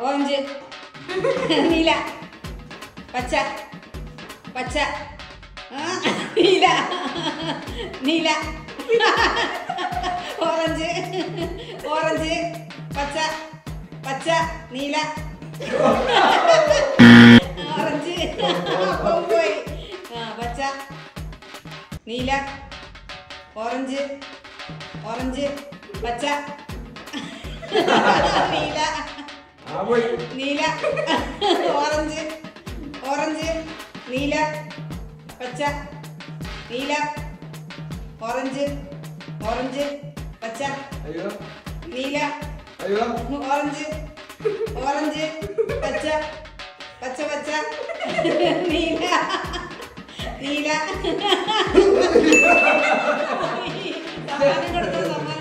orange നീല പച്ച പച്ച ആ, നീല നീല ഓറഞ്ച് ഓറഞ്ച് പച്ച പച്ച നീല ഓറഞ്ച് അപ്പം പോയി ആ പച്ച നീല ഓറഞ്ച് ഓറഞ്ച് പച്ച നീല ആ പോയി നീല ഓറഞ്ച് ഓറഞ്ച് നീല പച്ച നീല ഓറഞ്ച് ഓറഞ്ച് പച്ച അയ്യോ നീല അയ്യോ ഓറഞ്ച് ഓറഞ്ച് പച്ച പച്ച പച്ച നീല നീല സമ്മാനം കൊടുത്തു സമ്മാനം